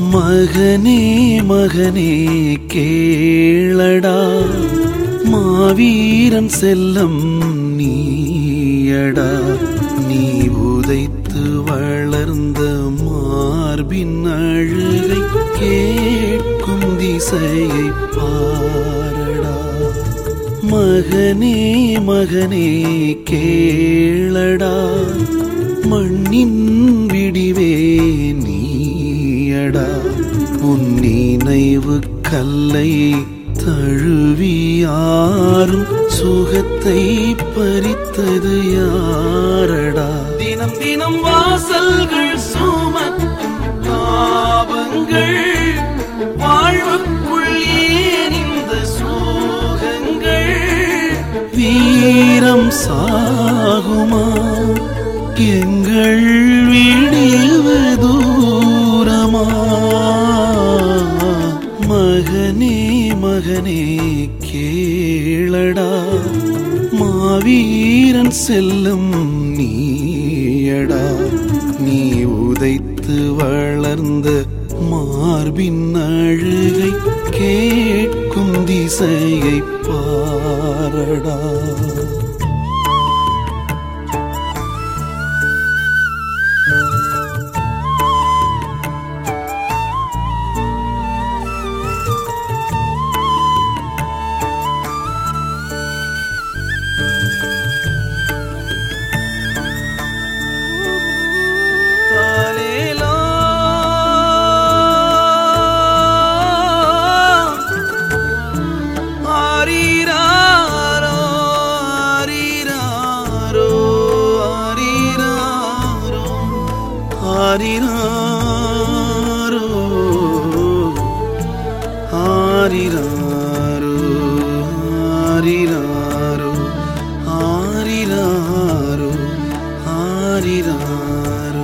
மகனே மகனே கேளடா மாவீரன் செல்லம் நீயடா நீ உதைத்து வளர்ந்த மார்பின் அழுகை கேட்கும் திசையை பாரடா மகனே மகனே கேளடா மண்ணின் விடிவே நீயடா உன் நினைவு கல்லை தழுவியாரும் சுகத்தை பறித்தது யாரடா தினம் தினம் வாசல்கள் சுமக்கும் பாவங்கள் வாழ்வுக்குள் ஏன் இந்த சோகங்கள் வீரம் சாகுமா எங்கள் விடிவு தூரமா மகனே மகனே கேளடா மாவீரன் செல்லும் நீயடா நீ உதைத்து வளர்ந்த மார்பின் அழுகை கேட்கும் திசையை பாரடா தாலேலோ ஆரீராரோ ஆரீராரோ ஆரீராரோ ஆரீராரோ ஆரீராரோ ஆரீராரோ ஆரீராரோ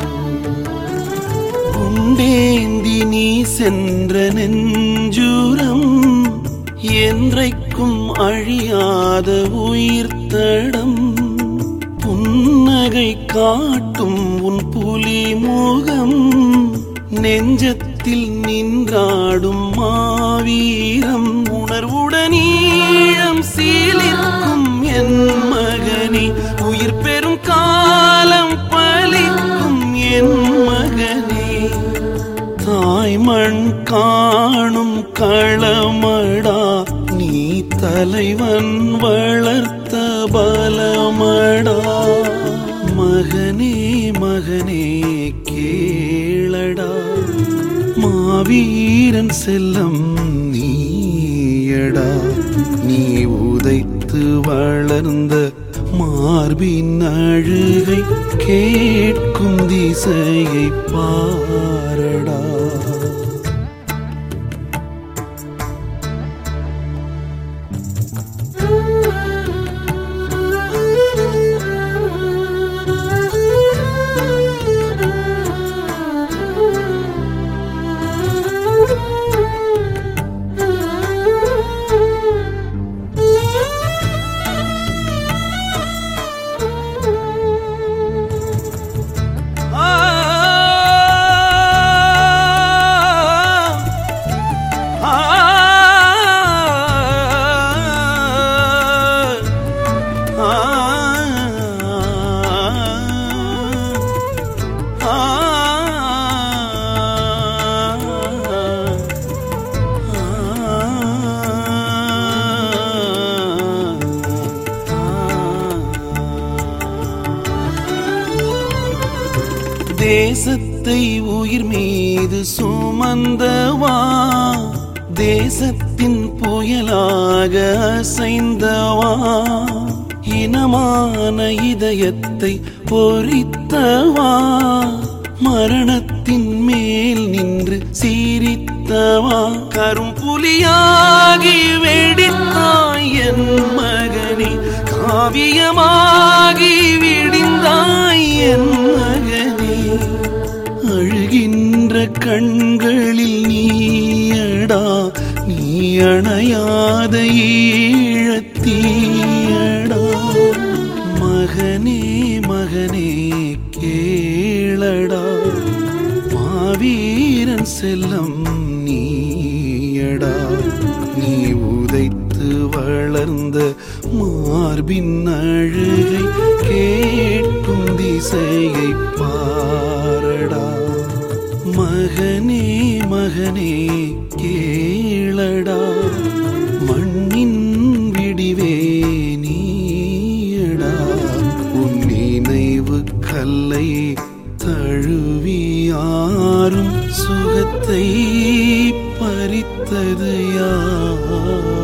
குண்டேந்தி நீ சென்ற நெஞ்சூரம் என்றைக்கும் அழியாத உயிர்த்தடம் புன்னகை காட்டும் உன் புலி முகம் நெஞ்சத்தில் நின்றாடும் மாவீரம் உணர்வுடனீழம் சீலிருக்கும் என் மகனே உயிர் பெறும் காலம் பலிக்கும் என் மகனே தாய்மண் காணும் களமடா நீ தலைவன் வளர்த்த பலமடா மகனே மகனே கேளடா மாவீரன் செல்லம் நீயடா நீ உதைத்து வளர்ந்த மார்பின் அழுகை கேட்கும் திசையை பாரடா தேசத்தை உயிர் மீது சுமந்தவா தேசத்தின் புயலாக அசைந்தவா இனமான இதயத்தை பொறித்தவா மரணத்தின் மேல் நின்று சீரித்தவா கரும்புலியாகி வெடித்தாய் என் மகனே காவியமாகி விடிந்தாய் என் மகனே அழுகின்ற கண்களில் நீயடா நீ அணையாத ஈழத்தீயடா மகனே மகனே கேளடா மாவீரன் செல்லம் நீயடா நீ உதைத்து வளர்ந்த மார்பின் அழுகை கேட்கும் திசையை பாரடா மகனே மகனே கேளடா மண்ணின் விடிவே நீயடா உன் நினைவு கல்லை தழுவியாரும் சுகத்தை பறித்தது யார்